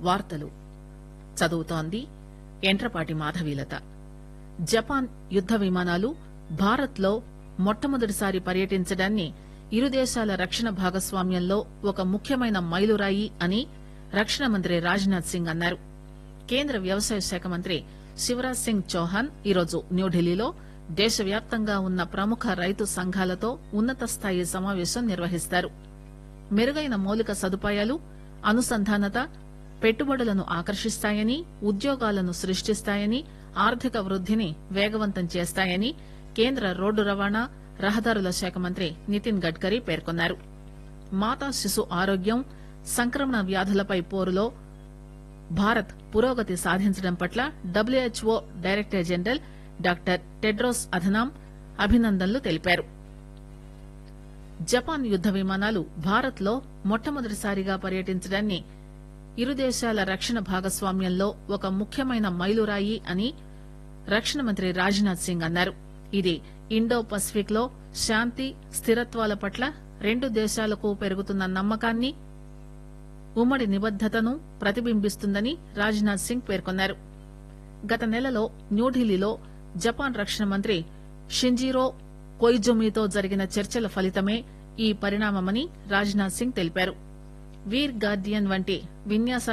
వార్తలు చదువుతోంది ఎంట్రపాటి మాధవీలత జపాన్ యుద్ద విమానాలు భారత్ లో మొట్టమొదటిసారి పర్యటించడాన్ని ఇరు దేశాల రక్షణ భాగస్వామ్యంలో ఒక ముఖ్యమైన మైలురాయి అని రక్షణ మంత్రి రాజ్ నాథ్ సింగ్ అన్నారు కేంద్ర వ్యవసాయ శాఖ మంత్రి శివరాజ్ సింగ్ చౌహాన్ ఈరోజు న్యూఢిల్లీలో దేశవ్యాప్తంగా ఉన్న ప్రముఖ రైతు సంఘాలతో ఉన్నత స్థాయి సమావేశం నిర్వహిస్తారు మెరుగైన మౌలిక సదుపాయాలు అనుసంధానత పెట్టుబడులను ఆకర్షిస్తాయని ఉద్యోగాలను సృష్టిస్తాయని ఆర్థిక వృద్దిని వేగవంతం చేస్తాయని కేంద్ర రోడ్డు రవాణా రహదారుల శాఖ మంత్రి నితిన్ గడ్కరీ పేర్కొన్నారు మాతా శిశు ఆరోగ్యం సంక్రమణ వ్యాధులపై పోరులో భారత్ పురోగతి సాధించడం పట్ల WHO director general doctor Tedros Adhanom అభినందనలు తెలిపారు జపాన్ యుద్ద విమానాలు భారత్ లో మొట్టమొదటిసారిగా పర్యటించడాన్ని ఇరు దేశాల రక్షణ భాగస్వామ్యంలో ఒక ముఖ్యమైన మైలురాయి అని రక్షణ మంత్రి రాజ్ నాథ్ సింగ్ అన్నారు ఇది ఇండో పసిఫిక్ లో శాంతి స్థిరత్వాల పట్ల రెండు దేశాలకు పెరుగుతున్న నమ్మకాన్ని ఉమ్మడి నిబద్దతను ప్రతిబింబిస్తుందని రాజ్ నాథ్ సింగ్ పేర్కొన్నారు గత నెలలో న్యూఢిల్లీలో జపాన్ రక్షణ మంత్రి షింజీరో కొయిజుమితో జరిగిన చర్చల ఫలితమే ఈ పరిణామమని రాజ్ నాథ్ సింగ్ తెలిపారు వీర్ గార్డియన్ వంటి విన్యాసాల